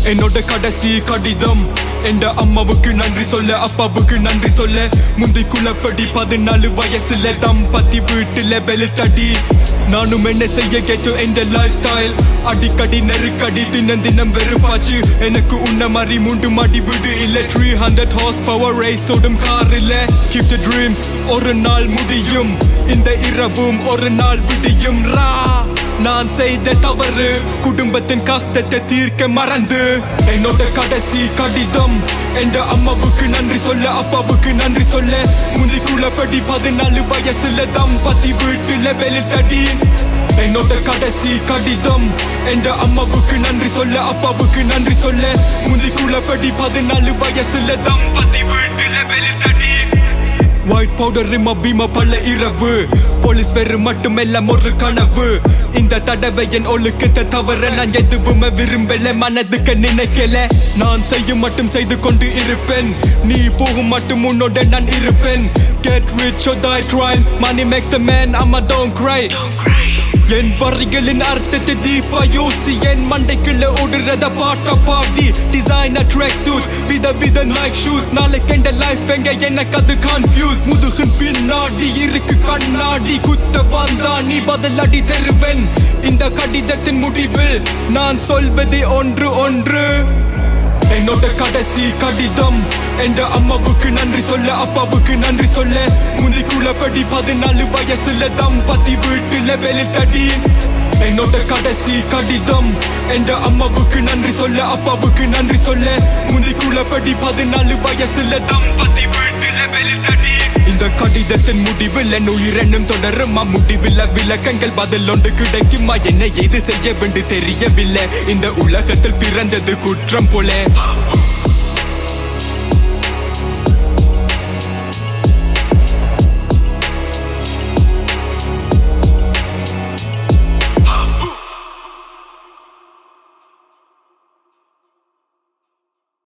என்னோட கடைசி கடிதம் என்ற அம்மாவுக்கு நன்றி சொல்ல அப்பாவுக்கு நன்றி சொல்ல முந்தி குலப்படி பதினாலு வயசுல தம்பதி வீட்டுல பெலிட்டடி நானும் என்ன செய்ய கேட்டோ என்ற லைஃப் ஸ்டைல் அடிக்கடி நெருக்கடி தினம் தினம் வெறுப்பாச்சு எனக்கு உன்ன மாதிரி மூன்று மாடி வீடு இல்ல three hundred horse power race ஓடும் கார் இல்ல கீப் த ட்ரீம்ஸ் ஒரு நாள் முடியும் இந்த இரவும் ஒரு நாள் விடியும் ரா நான் செய்த தவறு குடும்பத்தின் கஷ்டத்தை தீர்க்க மறந்து என்னோட கடைசி கடிதம் என்ற அம்மாவுக்கு நன்றி சொல்ல அப்பாவுக்கு நன்றி சொல்ல முந்திக்குள்ளபடி பதினாலு வயசுல தம்பதி வீட்டுல வெளித்தடி என்னோட கடைசி கடிதம் என்ற அம்மாவுக்கு நன்றி சொல்ல அப்பாவுக்கு நன்றி சொல்ல முந்திக்குள்ளபடி பதினாலு வயசுல தம்பதி வீட்டுல வெளித்தடி ஒயிட் பவுடர் ரிம பீம பல இரவு போலீஸ் வெறு மட்டுமெல்லாம் ஒரு கனவு இந்த தடவை என் ஒழுக்கத்தை தவிர நான் எதுவுமே விரும்பல மனதுக்கு நினைக்கல நான் செய்யும் மட்டும் செய்து கொண்டு இருப்பேன் நீ போகும் மட்டும் உன்னோட நான் இருப்பேன் get rich or die trying money makes the man அம்மா don't cry என் வரிகளின் அர்த்தத்தை தீபா யோசி என் மண்டைக்குள்ள ஓடுறத பாட்ட பாடி டிசைனர் ட்ராக் சூட் வித வித நைக் ஷூஸ் நாளைக்கு எந்த லைஃப் எங்க எனக்கு அது கன்ஃபியூஸ் முதுகின் பின்னாடி இருக்கு கண்ணாடி குத்த வந்தா நீ பதிலடி தருவன் இந்த கடிதத்தின் முடிவில் நான் சொல்வது ஒன்று ஒன்று என்னோட கடைசி கடிதம் என்ற அம்மாவுக்கு நன்றி சொல்ல அப்பாவுக்கு நன்றி சொல்ல முந்திக்குள்ளபடி பதினாலு வயசுல தம்பதி வீட்டுல வெளித்தடி என்னோட கடைசி கடிதம் என்ற அம்மாவுக்கு நன்றி சொல்ல அப்பாவுக்கு நன்றி சொல்ல முந்திக்குள்ளபடி பதினாலு வயசுல தம்பதி வீட்டுல வெளித்தடி இந்த கடிதத்தின் முடிவில் என் உயிரென்னும் தொடருமா முடிவில் விளக்கங்கள் பதில் ஒன்று கிடைக்குமா என்ன எது செய்ய வேண்டும் தெரியவில்லை இந்த உலகத்தில் பிறந்தது குற்றம் போல